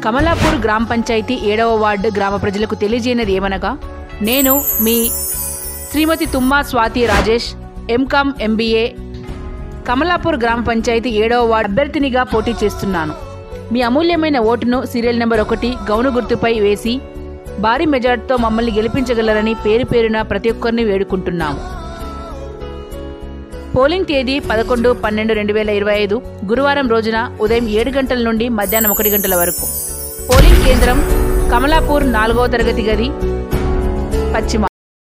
కమలాపూర్ గ్రామ పంచాయతీ ఏడవ వార్డు గ్రామ ప్రజలకు తెలియజేయనిది ఏమనగా నేను మీ శ్రీమతి తుమ్మా స్వాతి రాజేష్ ఎంకామ్ ఎంబీఏ కమలాపూర్ గ్రామ పంచాయతీ ఏడవ వార్డు అభ్యర్థినిగా పోటీ చేస్తున్నాను మీ అమూల్యమైన ఓటును సీరియల్ నెంబర్ ఒకటి గౌను గుర్తుపై వేసి భారీ మెజార్టీతో మమ్మల్ని గెలిపించగలరని పేరు పేరున ప్రతి ఒక్కరిని వేడుకుంటున్నాము పోలింగ్ తేదీ పదకొండు పన్నెండు రెండు వేల ఇరవై ఐదు గురువారం రోజున ఉదయం ఏడు గంటల నుండి మధ్యాహ్నం ఒకటి గంటల వరకు పోలింగ్ కేంద్రం కమలాపూర్ నాలుగవ తరగతి గది పశ్చిమ